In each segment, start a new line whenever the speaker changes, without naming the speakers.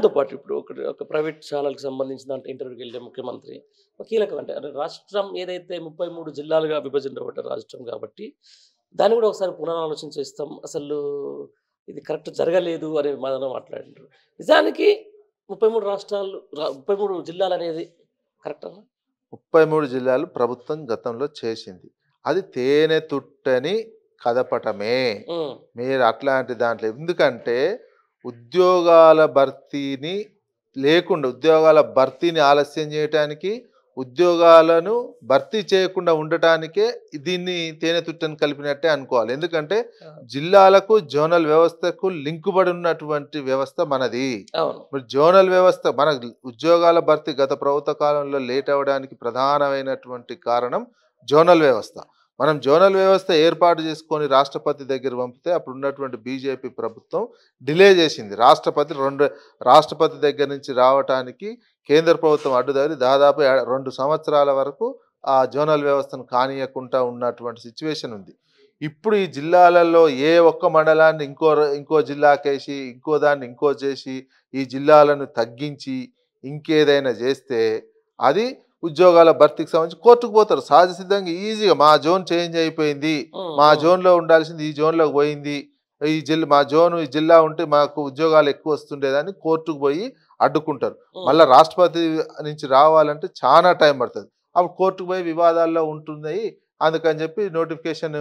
దాంతోపాటు ఇప్పుడు ఒక ఒక ప్రైవేట్ ఛానల్కి సంబంధించిన దాంట్లో ఇంటర్వ్యూకి వెళ్ళే ముఖ్యమంత్రి ఒక కీలకం అంటే అంటే రాష్ట్రం ఏదైతే ముప్పై మూడు జిల్లాలుగా విభజించబడ్డ రాష్ట్రం కాబట్టి దాన్ని కూడా ఒకసారి పునరాలోచన చేస్తాం అసలు ఇది కరెక్ట్ జరగలేదు అనే మాదన మాట్లాడినారు నిజానికి ముప్పై మూడు రాష్ట్రాలు రా- ముప్పై మూడు జిల్లాలు అనేది కరెక్ట్ అన్న
ముప్పై మూడు జిల్లాలు ప్రభుత్వం గతంలో చేసింది అది తేనె తుట్టని కదపటమే
ఉమ్,
మీరు అట్లాంటి దాంట్లో ఎందుకంటే ఉద్యోగాల భర్తీని లేకుండా ఉద్యోగాల భర్తీని ఆలస్యం చేయటానికి ఉద్యోగాలను భర్తీ చేయకుండా ఉండటానికే దీన్ని తేనె తుట్టని కలిపినట్టే అనుకోవాలి ఎందుకంటే జిల్లాలకు జోనల్ వ్యవస్థకు లింకుబడి ఉన్నటువంటి వ్యవస్థ మనది
అవును
మరి జోనల్ వ్యవస్థ మన ఉద్యోగాల భర్తీ గత ప్రభుత్వ కాలంలో లేట్ అవ్వడానికి ప్రధానమైనటువంటి కారణం జోనల్ వ్యవస్థ మనం జోనల్ వ్యవస్థ ఏర్పాటు చేసుకొని రాష్ట్రపతి దగ్గర పంపితే అప్పుడు ఉన్నటువంటి బీజేపీ ప్రభుత్వం డిలే చేసింది రాష్ట్రపతి రెండు రాష్ట్రపతి దగ్గర నుంచి రావటానికి కేంద్ర ప్రభుత్వం అడ్డుదారి దాదాపు ఏ- రెండు సంవత్సరాల వరకు ఆ జోనల్ వ్యవస్థను కానీయకుండా ఉన్నటువంటి సిచ్యువేషన్ ఉంది ఇప్పుడు ఈ జిల్లాలలో ఏ ఒక్క మండలాన్ని ఇంకో ర- ఇంకో జిల్లాకేసి ఇంకో దాన్ని ఇంకో చేసి ఈ జిల్లాలను తగ్గించి ఇంకేదైనా చేస్తే అది ఉద్యోగాల భర్తీకి సంబంధించి కోర్టుకు పోతారు సహజ సిద్ధంగా ఈజీగా మా జోన్ చేంజ్ అయిపోయింది
ఉమ్,
మా
ఉమ్.
జోన్లో ఉండాల్సింది ఈ జోన్లోకి పోయింది ఈ జిల్లా మా జోన్ ఈ జిల్లా ఉంటే మాకు ఉద్యోగాలు ఎక్కువ వస్తుండేదని కోర్టుకు పోయి అడ్డుకుంటారు
ఉమ్.
మళ్ళీ రాష్ట్రపతి నుంచి రావాలంటే చాలా టైం పడుతుంది అప్పుడు కోర్టుకు పోయి వివాదాల్లో ఉంటున్నాయి అందుకని చెప్పి నోటిఫికేషన్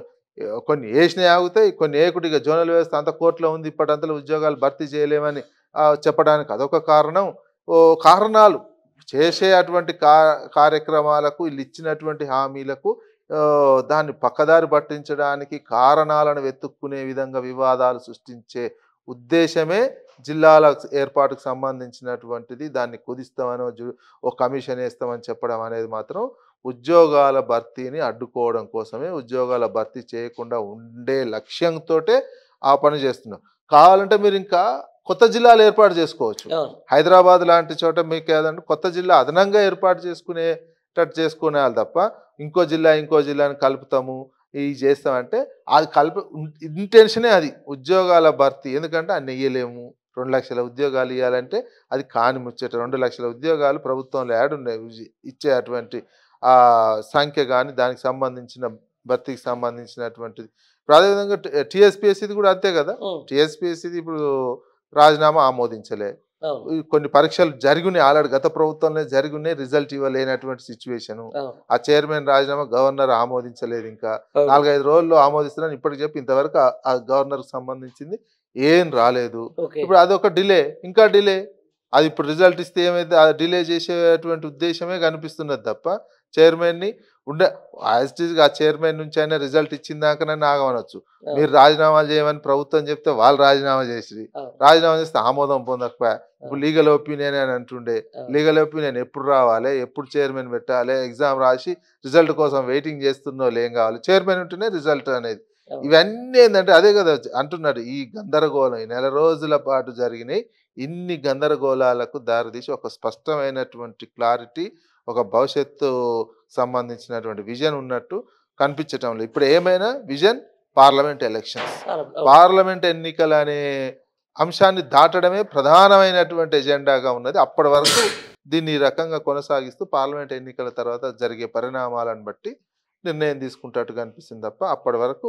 కొన్ని వేసినవి ఆగుతాయి కొన్ని ఏకుటిగా జోనల్ వ్యవస్థ అంత కోర్టులో ఉంది ఇప్పటింతలో ఉద్యోగాలు భర్తీ చేయలేమని ఆ, చెప్పడానికి అదొక కారణం ఓ కారణాలు చేసే అటువంటి కా కార్యక్రమాలకు వీళ్ళు ఇచ్చినటువంటి హామీలకు ఆ, దాన్ని పక్కదారి పట్టించడానికి కారణాలను వెతుక్కునే విధంగా వివాదాలు సృష్టించే ఉద్దేశమే జిల్లాల ఏర్పాటుకు సంబంధించినటువంటిది దాన్ని కుదిస్తామని జు- ఒక కమిషన్ వేస్తామని చెప్పడం అనేది మాత్రం ఉద్యోగాల భర్తీని అడ్డుకోవడం కోసమే ఉద్యోగాల భర్తీ చేయకుండా ఉండే లక్ష్యంతో ఆ పని చేస్తున్నాం కావాలంటే మీరు ఇంకా కొత్త జిల్లాలు ఏర్పాటు చేసుకోవచ్చు
అవును
హైదరాబాద్ లాంటి చోట మీకు ఏదంటే కొత్త జిల్లా అదనంగా ఏర్పాటు చేసుకునేటట్టు చేసుకునేవాళ్ళు తప్ప ఇంకో జిల్లా ఇంకో జిల్లాని కలుపుతాము ఇవి చేస్తామంటే అది కలిపి ఇంటెన్షనే అది ఉద్యోగాల భర్తీ ఎందుకంటే అన్ని ఇయ్యలేము రెండు లక్షల ఉద్యోగాలు ఇవ్వాలంటే అది కాని ముచ్చట రెండు లక్షల ఉద్యోగాలు ప్రభుత్వంలో యాడ్ ఉన్నాయి ఉజి- ఇచ్చే అటువంటి ఆ సంఖ్య కానీ దానికి సంబంధించిన భర్తీకి సంబంధించినటువంటిది ఇప్పుడు అదేవిధంగా టీఎస్పీఎస్సీది కూడా అంతే కదా
ఉమ్,
టీఎస్పీఎస్సీది ఇప్పుడు రాజీనామా ఆమోదించలే
అవును
ఈ కొన్ని పరీక్షలు జరిగినాయి ఆల్రెడీ గత ప్రభుత్వంలో జరిగినాయి రిజల్ట్ ఇవ్వలేనటువంటి సిచ్యువేషన్
అవును
ఆ చైర్మన్ రాజీనామా గవర్నర్ ఆమోదించలేదు ఇంకా
అవును.
నాలుగైదు రోజుల్లో ఆమోదిస్తున్నాను ఇప్పటికి చెప్పి ఇంతవరకు ఆ- ఆ గవర్నర్కి సంబంధించింది ఏం రాలేదు
ఓకే
ఇప్పుడు అదొక డిలే ఇంకా డిలే అది ఇప్పుడు రిజల్ట్ ఇస్తే ఏమైతే ఆ డిలే చేసేటువంటి ఉద్దేశమే కనిపిస్తున్నది తప్ప చైర్మన్ని ఉండే యాజ్ ఇట్ ఈస్గా ఆ చైర్మన్ నుంచి అయినా రిజల్ట్ ఇచ్చిన దాకానైనా ఆగమనొచ్చు మీరు రాజీనామాలు చేయమని ప్రభుత్వం చెప్తే వాళ్ళు రాజీనామా చేసి
అవును.
రాజీనామా చేస్తే ఆమోదం పొందకపోయా ఇప్పుడు లీగల్ ఒపీనియన్ అని అంటుండే
అవును.
లీగల్ ఒపీనియన్ ఎప్పుడు రావాలి ఎప్పుడు చైర్మన్ పెట్టాలి ఎగ్జామ్ రాసి రిజల్ట్ కోసం వెయిటింగ్ చేస్తున్నో ఏం కావాలి చైర్మన్ ఉంటేనే రిజల్ట్ అనేది
అవును.
ఇవన్నీ ఏంటంటే అదే కదా అంటున్నాడు ఈ గందరగోళం ఈ నెల రోజుల పాటు జరిగినాయి ఇన్ని గందరగోళాలకు దారితీసి ఒక స్పష్టమైనటువంటి క్లారిటీ ఒక భవిష్యత్తు సంబంధించినటువంటి విజన్ ఉన్నట్టు కనిపించటం లేదు ఇప్పుడు ఏమైనా విజన్ పార్లమెంట్ ఎలక్షన్స్
అవును.
పార్లమెంట్ ఎన్నికలు అనే అంశాన్ని దాటడమే ప్రధానమైనటువంటి ఎజెండాగా ఉన్నది అప్పటి వరకు దీన్ని ఈ రకంగా కొనసాగిస్తూ పార్లమెంట్ ఎన్నికల తర్వాత జరిగే పరిణామాలను బట్టి నిర్ణయం తీసుకుంటట్టు కనిపిస్తుంది తప్ప అప్పటి వరకు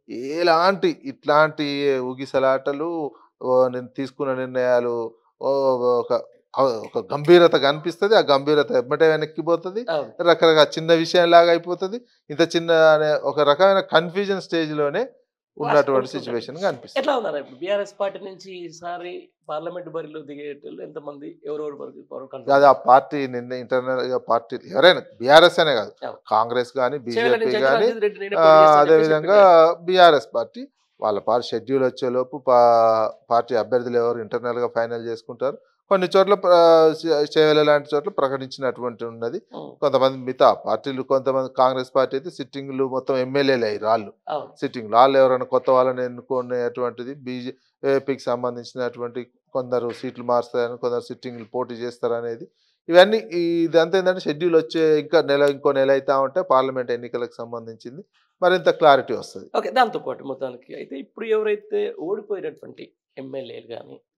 ఎలాంటి ఇట్లాంటి ఊగిసలాటలు ఓ నేను తీసుకున్న నిర్ణయాలు ఓ ఒక ఒక గంభీరత కనిపిస్తుంది ఆ గంభీరత ఎమ్మటే వెనక్కిపోతుంది
అవును
రకరకాల చిన్న విషయం లాగా అయిపోతుంది ఇంత చిన్న అనే ఒక రకమైన కన్ఫ్యూజన్ స్టేజ్లోనే ఉన్నటువంటి
వాస్తవం
సిచ్యువేషన్ కనిపిస్తుంది
ఎట్లా ఉన్నారు ఇప్పుడు బీఆర్ఎస్ పార్టీ నుంచి ఈసారి పార్లమెంట్ బరిలో దిగేటోళ్ళు ఎంతమంది ఎవరెవరు వరకు వరకు కనిపిస్తారు?
అది ఆ పార్టీ నిన్న ఇంటర్నల్ గా పార్టీ ఎవరైనా బీఆర్ఎస్ అనే కాదు
అవును.
కాంగ్రెస్ కానీ
చేవెళ్ళ
బీజేపీ
నుంచి
కానీ
రంజిత్ రెడ్డి నేనే పోటీ చేస్తా అని
అదే
చెప్పేసి
విధంగా
చెప్పారు.
బీఆర్ఎస్ పార్టీ వాళ్ళ పార్టీ షెడ్యూల్ వచ్చేలోపు పా- పార్టీ అభ్యర్థులు ఎవరు ఇంటర్నల్ గా ఫైనల్ చేసుకుంటారు కొన్ని చోట్ల చేవెల లాంటి చోట్ల ప్రకటించినటువంటి ఉన్నది
ఉం,
కొంతమంది మిగతా పార్టీలు కొంతమంది కాంగ్రెస్ పార్టీ అయితే సిట్టింగ్లు మొత్తం ఎమ్మెల్యేలు అయ్యి రాళ్ళు
అవును
సిట్టింగ్ వాళ్ళు ఎవరైనా కొత్త వాళ్ళని ఎన్నుకునేటువంటిది బీజేపీకి సంబంధించినటువంటి కొందరు సీట్లు మారుస్తారని కొందరు సిట్టింగ్లు పోటీ చేస్తారనేది ఇవన్నీ ఈ ఇదంతా ఏంటంటే షెడ్యూల్ వచ్చే ఇంకా నెల ఇంకో నెల అవుతా ఉంటే పార్లమెంట్ ఎన్నికలకు సంబంధించింది మరింత క్లారిటీ వస్తుంది
ఓకే దాంతో పాటు మొత్తానికి అయితే ఇప్పుడు ఎవరైతే ఓడిపోయినటువంటి ఎమ్మెల్యేలు కానీ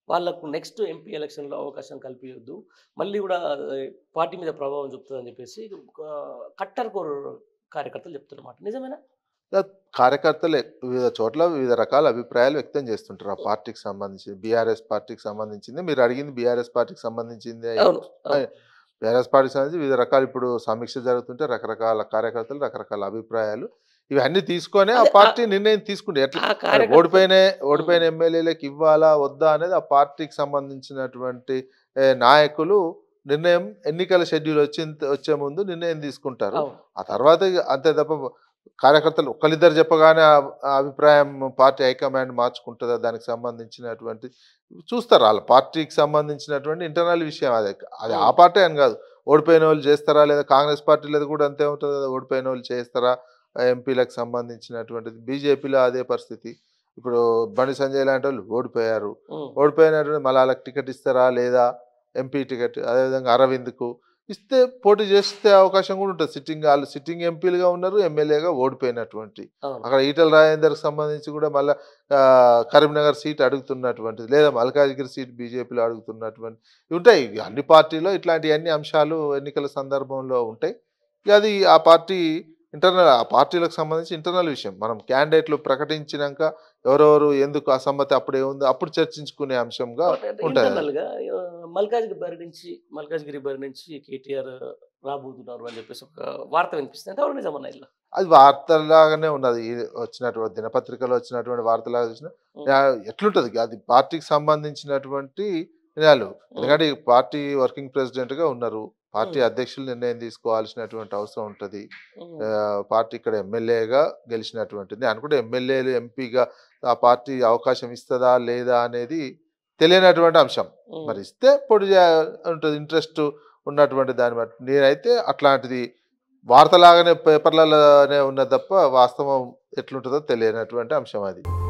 వాళ్ళకు నెక్స్ట్ ఎంపీ ఎలక్షన్లో అవకాశం కల్పించొద్దు మళ్ళీ కూడా ఆ, పార్టీ మీద ప్రభావం చూపుతుందని చెప్పేసి ఆ, కట్టర్ కోర్ కార్యకర్తలు చెప్తున్నమాట నిజమేనా
కార్యకర్తలే వివిధ చోట్ల వివిధ రకాల అభిప్రాయాలు వ్యక్తం చేస్తుంటారు ఆ పార్టీకి సంబంధించి బీఆర్ఎస్ పార్టీకి సంబంధించింది మీరు అడిగింది బీఆర్ఎస్ పార్టీకి సంబంధించింది
అవును అవును.
బీఆర్ఎస్ పార్టీకి సంబంధించి వివిధ రకాలు ఇప్పుడు సమీక్ష జరుగుతుంటే రకరకాల కార్యకర్తలు రకరకాల అభిప్రాయాలు ఇవన్నీ తీసుకొని ఆ
అదే, ఆ-
పార్టీ నిర్ణయం తీసుకుంటే ఎట్లా
ఆ కార్యకర్త
ఓడిపోయిన ఓడిపోయిన ఎమ్మెల్యేలకు ఇవ్వాలా వద్దా అనేది ఆ పార్టీకి సంబంధించినటువంటి ఏ, నాయకులు నిర్ణయం ఎన్నికల షెడ్యూల్ వచ్చి వచ్చే ముందు నిర్ణయం తీసుకుంటారు
అవును
ఆ తర్వాత ఇక అంతే తప్ప కార్యకర్తలు ఒకళ్ళిద్దరు చెప్పగానే ఆ ఆ అభిప్రాయం పార్టీ హైకమాండ్ మార్చుకుంటుందా దానికి సంబంధించినటువంటి చూస్తారు వాళ్ళ పార్టీకి సంబంధించినటువంటి ఇంటర్నల్ విషయం అది అది ఆ పార్టీ అని కాదు ఓడిపోయిన వాళ్ళు చేస్తారా లేదా కాంగ్రెస్ పార్టీలో కూడా అంతే ఉంటుంది కదా ఓడిపోయిన వాళ్ళు చేస్తారా ఎంపీలకు సంబంధించినటువంటిది బీజేపీలో అదే పరిస్థితి ఇప్పుడు బండి సంజయ్ లాంటి వాళ్ళు ఓడిపోయారు
ఉమ్.
ఓడిపోయినటువంటి మళ్ళీ వాళ్ళకి టికెట్ ఇస్తారా లేదా ఎంపీ టికెట్ అదేవిధంగా అరవింద్కు ఇస్తే పోటీ చేస్తే అవకాశం కూడా ఉంటుంది సిట్టింగ్ వాళ్ళు సిట్టింగ్ ఎంపీలుగా ఉన్నారు ఎమ్మెల్యేగా ఓడిపోయినటువంటి
అవును
అక్కడ ఈటల రాజేందర్కి సంబంధించి కూడా మళ్ళీ కరీంనగర్ సీట్ అడుగుతున్నటువంటిది లేదా మల్కాజ్గిరి సీట్ బీజేపీలో అడుగుతున్నటువంటి ఇవి ఉంటాయి ఇవి అన్ని పార్టీలో ఇట్లాంటి అన్ని అంశాలు ఎన్నికల సందర్భంలో ఉంటాయి ఇక అది ఆ పార్టీ ఇంటర్నల్ ఆ పార్టీలకు సంబంధించి ఇంటర్నల్ విషయం మనం క్యాండిడేట్లు ప్రకటించినాక ఎవరెవరు ఎందుకు అసమ్మతి అప్పుడు ఏముందో అప్పుడు చర్చించుకునే అంశంగా ఉంటుంది
ఇంటర్నల్ గా ఆ, మల్కాజ్గిరి బరి నుంచి మల్కాజ్గిరి బరి నుంచి కేటీఆర్ రాబోతున్నారు అని చెప్పేసి ఒక వార్త వినిపిస్తుంది అంటే ఎవరు నిజమన్నా ఇలా
అది వార్తలాగానే ఉన్నది ఈ వచ్చినటువంటి దినపత్రికలో వచ్చినటువంటి వార్తలాగా చూసిన
ఉం.
ఎట్లుంటది అది పార్టీకి సంబంధించినటువంటి నిర్ణయాలు ఎందుకంటే ఈ పార్టీ వర్కింగ్ ప్రెసిడెంట్ గా ఉన్నారు పార్టీ
ఉం.
అధ్యక్షులు నిర్ణయం తీసుకోవాల్సినటువంటి అవసరం ఉంటది
ఉమ్.
ఆ, పార్టీ ఇక్కడ ఎమ్మెల్యేగా గెలిచినటువంటిది అనుకుంటే ఎమ్మెల్యేలు ఎంపీగా ఆ పార్టీ అవకాశం ఇస్తుందా లేదా అనేది తెలియనటువంటి అంశం
ఉమ్.
మరి ఇస్తే పొడి చే- ఉంటుంది ఇంట్రెస్ట్ ఉన్నటువంటి దాన్ని బట్టి నేనైతే అట్లాంటిది వార్తలాగానే పేపర్లలోనే ఉన్నది తప్ప వాస్తవం ఎట్లుంటుందో తెలియనటువంటి అంశం అది